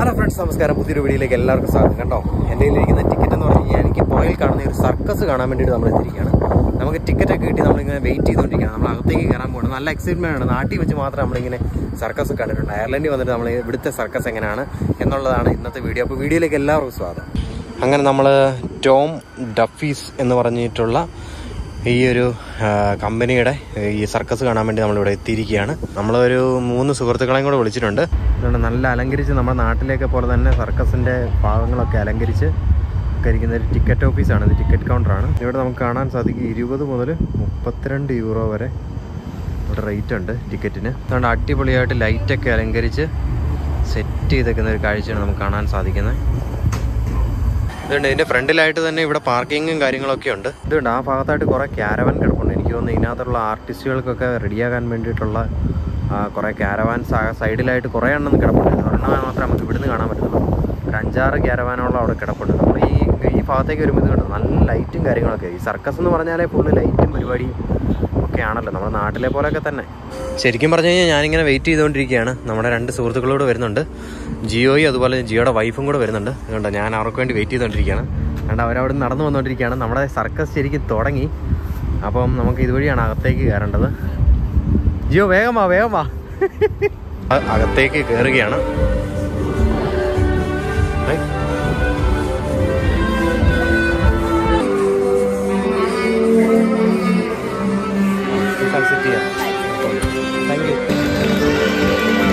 Hello friends നമസ്കാരം പുതിയൊരു വീഡിയോയിലേക്ക് എല്ലാവർക്കും സ്വാഗതം കണ്ടോ എൻ്റെ കയ്യിലിരിക്കുന്ന ടിക്കറ്റ് എന്ന് പറഞ്ഞു കഴിഞ്ഞാൽ എനിക്ക് പോയിൽ കാണുന്ന ഒരു സർക്കസ് കാണാൻ വേണ്ടിയിട്ട് നമ്മൾ എത്തിയിരിക്കുകയാണ് നമുക്ക് ടിക്കറ്റ് ഒക്കെ കിട്ടി നമ്മളിങ്ങനെ വെയിറ്റ് ചെയ്തുകൊണ്ടിരിക്കുകയാണ് നമ്മൾ അകത്തേക്ക് കയറാൻ പോകണം നല്ല എക്സൈറ്റ്മെന്റ് ആണ് നാട്ടിൽ വെച്ച് മാത്രം നമ്മളിങ്ങനെ സർക്കസ് കണ്ടിട്ടുണ്ട് അയർലൻഡിൽ വന്നിട്ട് നമ്മൾ ഇവിടുത്തെ സർക്കസ് എങ്ങനെയാണ് എന്നുള്ളതാണ് ഇന്നത്തെ വീഡിയോ അപ്പോൾ വീഡിയോയിലേക്ക് എല്ലാവർക്കും സ്വാഗതം അങ്ങനെ നമ്മൾ ടോം ഡഫീസ് എന്ന് പറഞ്ഞിട്ടുള്ള ഈ ഒരു ആ, കമ്പനിയുടെ ഈ സർക്കസ് കാണാൻ വേണ്ടി നമ്മളിവിടെ എത്തിയിരിക്കുകയാണ് നമ്മളൊരു മൂന്ന് സുഹൃത്തുക്കളെയും കൂടെ വിളിച്ചിട്ടുണ്ട് അതുകൊണ്ട് നല്ല അലങ്കരിച്ച് നമ്മുടെ നാട്ടിലേക്ക് പോലെ തന്നെ സർക്കസിൻ്റെ ഭാഗങ്ങളൊക്കെ അലങ്കരിച്ച് ഒക്കെ ഇരിക്കുന്ന ഒരു ടിക്കറ്റ് ഓഫീസാണ് ഇത് ടിക്കറ്റ് കൗണ്ടറാണ് ഇവിടെ നമുക്ക് കാണാൻ സാധിക്കും ഇരുപത് മുതൽ മുപ്പത്തിരണ്ട് യൂറോ വരെ ഇവിടെ റേറ്റ് ഉണ്ട് ടിക്കറ്റിന് അതുകൊണ്ട് അടിപൊളിയായിട്ട് ലൈറ്റൊക്കെ അലങ്കരിച്ച് സെറ്റ് ചെയ്തേക്കുന്ന ഒരു കാഴ്ചയാണ് നമുക്ക് കാണാൻ സാധിക്കുന്നത് ഇതുണ്ട് ഇതിന്റെ ഫ്രണ്ടിലായിട്ട് തന്നെ ഇവിടെ പാർക്കിങ്ങും കാര്യങ്ങളൊക്കെ ഉണ്ട് ഇതുണ്ട് ആ ഭാഗത്തായിട്ട് കുറെ ക്യാരവാൻ കിടപ്പുണ്ട് എനിക്ക് തോന്നുന്നു ഇതിനകത്തുള്ള ആർട്ടിസ്റ്റുകൾക്കൊക്കെ റെഡിയാകാൻ വേണ്ടിയിട്ടുള്ള ആ, കുറെ ക്യാരവാൻസ് ആ സൈഡിലായിട്ട് കുറെ എണ്ണം കിടപ്പുണ്ട് ഇത് ഒരെണ്ണം മാത്രമേ നമുക്ക് ഇവിടുന്ന് കാണാൻ പറ്റുള്ളൂ ഒരു അഞ്ചാറ് ക്യാരവാനോളം അവിടെ കിടപ്പുണ്ട് നമ്മൾ ഈ ഈ ഭാഗത്തേക്ക് വരുമ്പോൾ ഇത് കണ്ടു നല്ല ലൈറ്റും കാര്യങ്ങളൊക്കെ ഈ സർക്കസ് എന്ന് പറഞ്ഞാലേ ഫുള്ള് ലൈറ്റും പരിപാടിയും ഒക്കെ ആണല്ലോ നമ്മുടെ നാട്ടിലെ പോലെയൊക്കെ തന്നെ ശരിക്കും പറഞ്ഞു കഴിഞ്ഞാൽ ഞാനിങ്ങനെ വെയിറ്റ് ചെയ്തുകൊണ്ടിരിക്കുകയാണ് നമ്മുടെ രണ്ട് സുഹൃത്തുക്കളോട് വരുന്നുണ്ട് ജിയോയും അതുപോലെ ജിയോയുടെ വൈഫും കൂടെ വരുന്നുണ്ട് അതുകൊണ്ട് ഞാൻ അവർക്ക് വേണ്ടി വെയിറ്റ് ചെയ്തുകൊണ്ടിരിക്കുകയാണ് അതുകൊണ്ട് അവരവിടെ നടന്നു വന്നുകൊണ്ടിരിക്കുകയാണ് നമ്മുടെ സർക്കസ് ശരിക്കും തുടങ്ങി അപ്പം നമുക്ക് ഇതുവഴിയാണ് അകത്തേക്ക് കയറേണ്ടത് ജിയോ വേഗം വാ വേഗം വാ അ- അകത്തേക്ക് കയറുകയാണ് ഏയ്. I'll sit here. Thank you.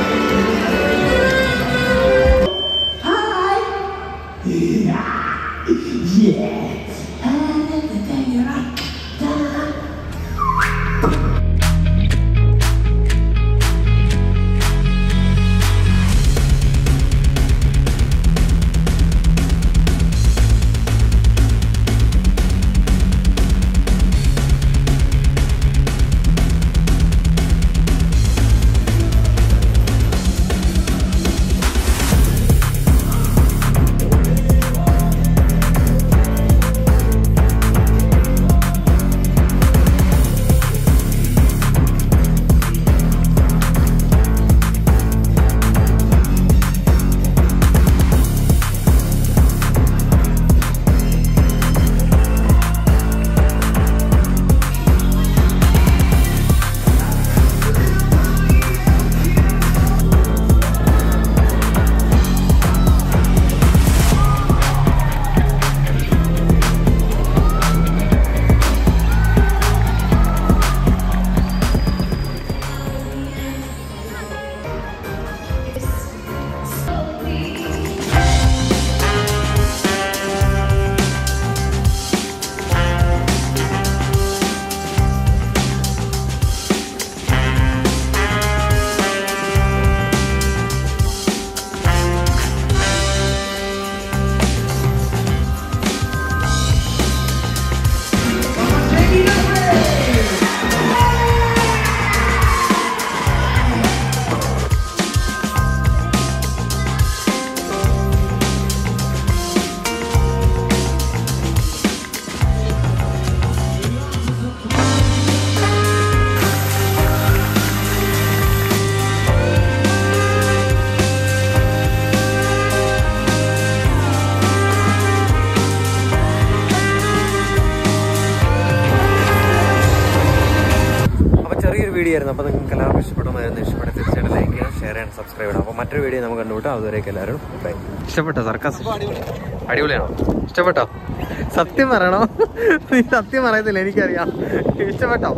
അപ്പോൾ ചെറിയൊരു വീഡിയോ ആയിരുന്നു അപ്പോൾ നിങ്ങൾക്ക് എല്ലാവർക്കും ഇഷ്ടപ്പെടുമായിരുന്നു ഇഷ്ടപ്പെട്ട തീർച്ചയായിട്ടും ലൈക്ക് ചെയ്യണം ഷെയർ ചെയ്യണം സബ്സ്ക്രൈബ് ചെയ്യണം അപ്പോൾ മറ്റൊരു വീഡിയോ നമുക്ക് കണ്ടുപിട്ടാം അതുവരേക്ക് എല്ലാവരും ബൈ ഇഷ്ടപ്പെട്ടോ സർക്കസ് അടിപൊളിയാണോ ഇഷ്ടപ്പെട്ടോ സത്യം പറയണോ നീ സത്യം പറയത്തില്ല എനിക്കറിയാം ഇഷ്ടപ്പെട്ടോ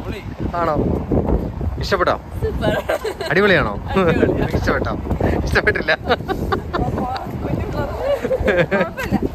ആണോ ഇഷ്ടപ്പെട്ടോ അടിപൊളിയാണോ ഇഷ്ടപ്പെട്ടോ ഇഷ്ടപ്പെട്ടില്ല കുഴപ്പമില്ല